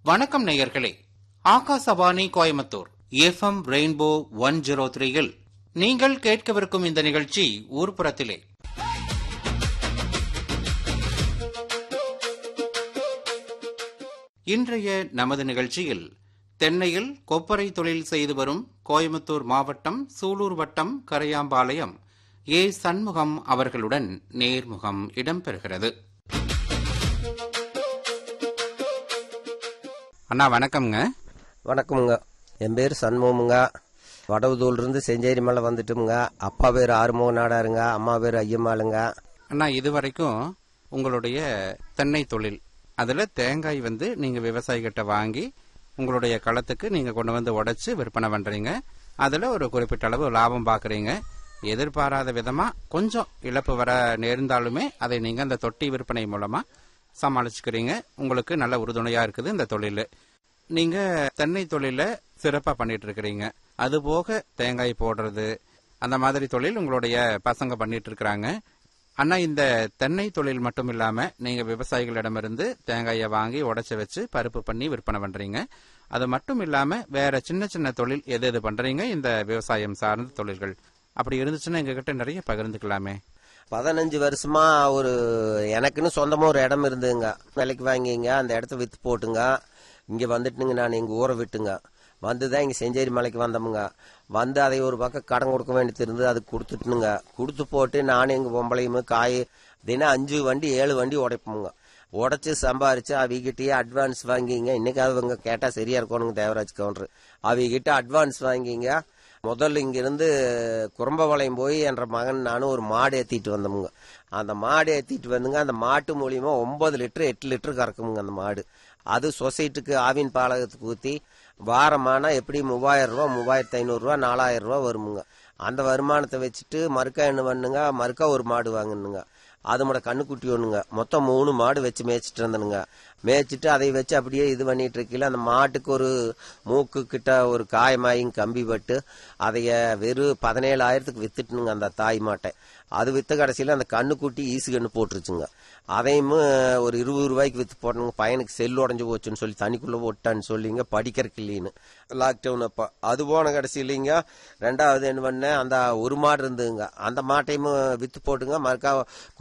வணக்கம் நேயர்களே Akashvani Coimbatore FM rainbow one zero த்ரீயில் நீங்கள் கேட்கவிருக்கும் இந்த நிகழ்ச்சி ஊர்ப்புறத்திலே இன்றைய நமது நிகழ்ச்சியில் தென்னையில் கொப்பரை தொழில் செய்து வரும் கோயம்புத்தூர் மாவட்டம் சூலூர் வட்டம் கரையாம்பாளையம் ஏ சண்முகம் அவர்களுடன் நேர்முகம் இடம்பெறுகிறது அண்ணா வணக்கம்ங்க வணக்கமுங்க என் பேர் சண்முகமுங்க வடவுதூர்லேருந்து செஞ்சேரி மேலே வந்துட்டோமுங்க அப்பா பேர் ஆறுமுக நாடாருங்க அம்மா பேர் ஐயம்மாளுங்க அண்ணா இதுவரைக்கும் உங்களுடைய தென்னை தொழில் அதுல தேங்காய் வந்து நீங்க விவசாயிகிட்ட வாங்கி உங்களுடைய களத்துக்கு நீங்க கொண்டு வந்து உடைச்சு விற்பனை பண்றீங்க அதுல ஒரு குறிப்பிட்ட அளவு லாபம் பாக்குறீங்க எதிர்பாராத விதமா கொஞ்சம் இழப்பு வர நேர்ந்தாலுமே அதை நீங்க அந்த தொட்டி விற்பனை மூலமா சமாளிச்சுக்கிறீங்க உங்களுக்கு நல்ல உறுதுணையா இருக்குது இந்த தொழில் நீங்க தென்னை தொழில சிறப்பா பண்ணிட்டு இருக்கிறீங்க அது போக தேங்காய் போடுறது அந்த மாதிரி தொழில் உங்களுடைய பசங்க பண்ணிட்டு இருக்கிறாங்க அண்ணா இந்த தென்னை தொழில் மட்டும் இல்லாம நீங்க விவசாயிகளிடமிருந்து தேங்காயை வாங்கி உடைச்சு வச்சு பருப்பு பண்ணி விற்பனை பண்றீங்க அது மட்டும் இல்லாம வேற சின்ன சின்ன தொழில் எது எது பண்றீங்க இந்த விவசாயம் சார்ந்த தொழில்கள் அப்படி இருந்துச்சுன்னா எங்ககிட்ட நிறைய பகிர்ந்துக்கலாமே பதினஞ்சு வருஷமா ஒரு எனக்குன்னு சொந்தமா ஒரு இடம் இருந்ததுங்க விலைக்கு வாங்கிங்க அந்த இடத்த வித்து போட்டுங்க இங்க வந்துட்டுங்க நான் எங்க ஊரை விட்டுங்க வந்து தான் இங்கே செஞ்சேரி மலைக்கு வந்தோமுங்க வந்து அதை ஒரு பக்கம் கடன் கொடுக்க வேண்டியது இருந்து அதுக்கு கொடுத்துட்டுனுங்க கொடுத்து போட்டு நானும் எங்கள் பொம்பளையும் காய் தினம் அஞ்சு வண்டி ஏழு வண்டி உடைப்போமுங்க உடைச்சு சம்பாரிச்சு அவகிட்டயே அட்வான்ஸ் வாங்கிங்க இன்னைக்கு அவங்க கேட்டால் சரியா இருக்கணுங்க தேவராஜ் கவுண்டர் அவகிட்ட அட்வான்ஸ் வாங்கிங்க முதல்ல இங்கிருந்து குரம்பபாளையம் போய் என்ற மகன் நானும் ஒரு மாடு ஏற்றிட்டு வந்தோமுங்க அந்த மாடு ஏற்றிட்டு வந்துங்க அந்த மாட்டு மூலியமா ஒன்பது லிட்டர் எட்டு லிட்டர் கறக்குமுங்க அந்த மாடு அது சொசைட்டிக்கு ஆவின் பாலகத்துக்கு ஊற்றி வாரமானா எப்படி மூவாயிரம் ரூபா மூவாயிரத்தி ஐநூறுரூவா நாலாயிரம் ரூபா வருமுங்க அந்த வருமானத்தை வச்சுட்டு மறுக்கா என்ன பண்ணுங்க மறுக்கா ஒரு மாடு வாங்கணுங்க அது மட கண்ணுக்குட்டி ஒண்ணுங்க மொத்தம் மூணு மாடு வச்சு மேய்ச்சிட்டு இருந்தனுங்க மேய்ச்சிட்டு அதை வச்சு அப்படியே இது பண்ணிட்டு இருக்கல அந்த மாட்டுக்கு ஒரு மூக்கு கிட்ட ஒரு காயமாயும் கம்பி பட்டு அதைய வெறும் பதினேழாயிரத்துக்கு வித்துட்டுனுங்க அந்த தாய் மாட்டை அது வித்த கடைசியில் அந்த கண்ணுக்குட்டி ஈசு கண்ணு போட்டுருச்சுங்க அதையும் ஒரு இருபது ரூபாய்க்கு வித்து போட்டணுங்க பையனுக்கு செல் உடஞ்சு போச்சுன்னு சொல்லி தனிக்குள்ள போட்டான்னு சொல்லிங்க படிக்கிறக்கு இல்லைன்னு லாக்டவுன் அப்போ அது போன கடைசியிலிங்க ரெண்டாவது என்ன பண்ணேன் அந்த ஒரு மாடு இருந்ததுங்க அந்த மாட்டையும் வித்து போட்டுங்க மறுக்கா